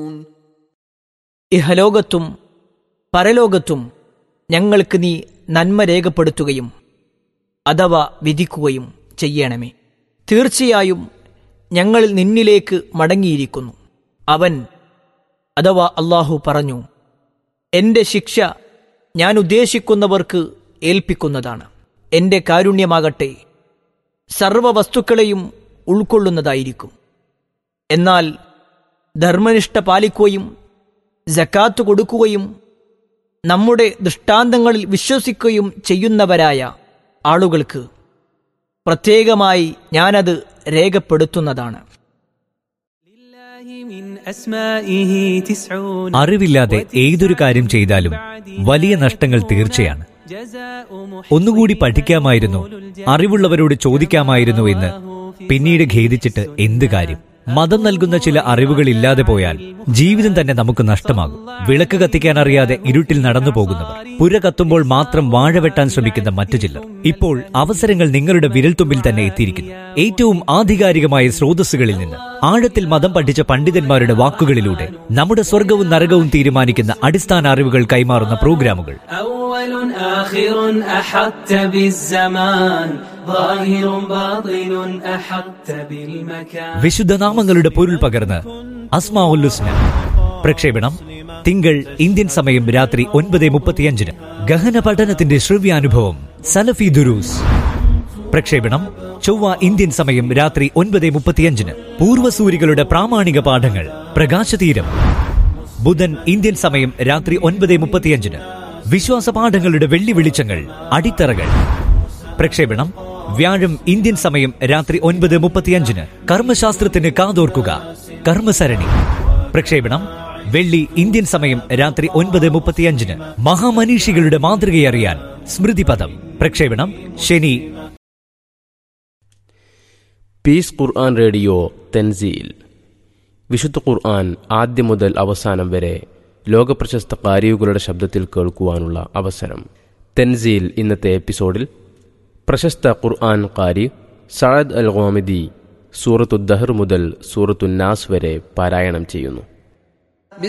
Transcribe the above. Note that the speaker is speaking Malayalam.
ഇഹലോകത്തും പരലോകത്തും ഞങ്ങൾക്ക് നീ നന്മ രേഖപ്പെടുത്തുകയും അഥവാ വിധിക്കുകയും ചെയ്യണമേ തീർച്ചയായും ഞങ്ങൾ നിന്നിലേക്ക് മടങ്ങിയിരിക്കുന്നു അവൻ അഥവാ അള്ളാഹു പറഞ്ഞു എന്റെ ശിക്ഷ ഞാൻ ഉദ്ദേശിക്കുന്നവർക്ക് ഏൽപ്പിക്കുന്നതാണ് എന്റെ കാരുണ്യമാകട്ടെ സർവ വസ്തുക്കളെയും ഉൾക്കൊള്ളുന്നതായിരിക്കും എന്നാൽ ധർമ്മനിഷ്ഠ പാലിക്കുകയും ജക്കാത്ത് കൊടുക്കുകയും നമ്മുടെ ദൃഷ്ടാന്തങ്ങളിൽ വിശ്വസിക്കുകയും ചെയ്യുന്നവരായ ആളുകൾക്ക് പ്രത്യേകമായി ഞാനത് രേഖപ്പെടുത്തുന്നതാണ് അറിവില്ലാതെ ഏതൊരു കാര്യം ചെയ്താലും വലിയ നഷ്ടങ്ങൾ തീർച്ചയാണ് ഒന്നുകൂടി പഠിക്കാമായിരുന്നു അറിവുള്ളവരോട് ചോദിക്കാമായിരുന്നു എന്ന് പിന്നീട് ഖേദിച്ചിട്ട് എന്ത് കാര്യം മതം നൽകുന്ന ചില അറിവുകൾ ഇല്ലാതെ പോയാൽ ജീവിതം തന്നെ നമുക്ക് നഷ്ടമാകും വിളക്ക് കത്തിക്കാൻ അറിയാതെ ഇരുട്ടിൽ നടന്നു പോകുന്നവർ പുര കത്തുമ്പോൾ മാത്രം വാഴ വെട്ടാൻ ശ്രമിക്കുന്ന മറ്റു ചിലർ ഇപ്പോൾ അവസരങ്ങൾ നിങ്ങളുടെ വിരൽത്തുമ്പിൽ തന്നെ എത്തിയിരിക്കുന്നു ഏറ്റവും ആധികാരികമായ സ്രോതസ്സുകളിൽ നിന്ന് ആഴത്തിൽ മതം പഠിച്ച പണ്ഡിതന്മാരുടെ വാക്കുകളിലൂടെ നമ്മുടെ സ്വർഗവും നരകവും തീരുമാനിക്കുന്ന അടിസ്ഥാന അറിവുകൾ കൈമാറുന്ന പ്രോഗ്രാമുകൾ أول آخر أحطت بالزمان ظاهر باطن أحطت بالمكان വിശുദ്ധ നാമങ്ങളുടെ പൊരുൾ പകർന്ന് അസ്മാഉൽ ഹുസ്ന പ്രക്ഷേപണം തിങ്കൾ ഇന്ത്യൻ സമയം രാത്രി ഒൻപത് മുപ്പത്തിയഞ്ചിന് ഗഹന പഠനത്തിന്റെ ശ്രവ്യാനുഭവം സലഫി ദുരൂസ് പ്രക്ഷേപണം ചൊവ്വ ഇന്ത്യൻ സമയം രാത്രി ഒൻപത് മുപ്പത്തിയഞ്ചിന് പൂർവ്വസൂരികളുടെ പ്രാമാണിക പാഠങ്ങൾ പ്രകാശതീരം ബുധൻ ഇന്ത്യൻ സമയം രാത്രി ഒൻപത് മുപ്പത്തിയഞ്ചിന് വിശ്വാസ പാഠങ്ങളുടെ വെള്ളി വെളിച്ചങ്ങൾ അടിത്തറകൾ പ്രക്ഷേപണം വ്യാഴം ഇന്ത്യൻ സമയം രാത്രി ഒൻപത് മുപ്പത്തിയഞ്ചിന് കർമ്മശാസ്ത്രത്തിന് കാതോർക്കുക കർമ്മസരണി പ്രക്ഷേപണം വെള്ളി ഇന്ത്യൻ സമയം രാത്രി ഒൻപത് മുപ്പത്തിയഞ്ചിന് മഹാമനീഷികളുടെ മാതൃകയറിയാൻ സ്മൃതിപദം പ്രക്ഷേപണം ശനി പീസ് ഖുർആൻ റേഡിയോ തെൻസീൽ വിശുദ്ധ ഖുർആൻ ആദ്യം മുതൽ അവസാനം വരെ ലോകപ്രശസ്ത കാരിയുകളുടെ ശബ്ദത്തിൽ കേൾക്കുവാനുള്ള അവസരം തെൻസീൽ ഇന്നത്തെ എപ്പിസോഡിൽ പ്രശസ്ത ഖുർആൻ കാരി സഅദ് അൽ ഗോമിദി സൂറത്തു ദഹർ മുതൽ സൂറത്തു നാസ് വരെ പാരായണം ചെയ്യുന്നു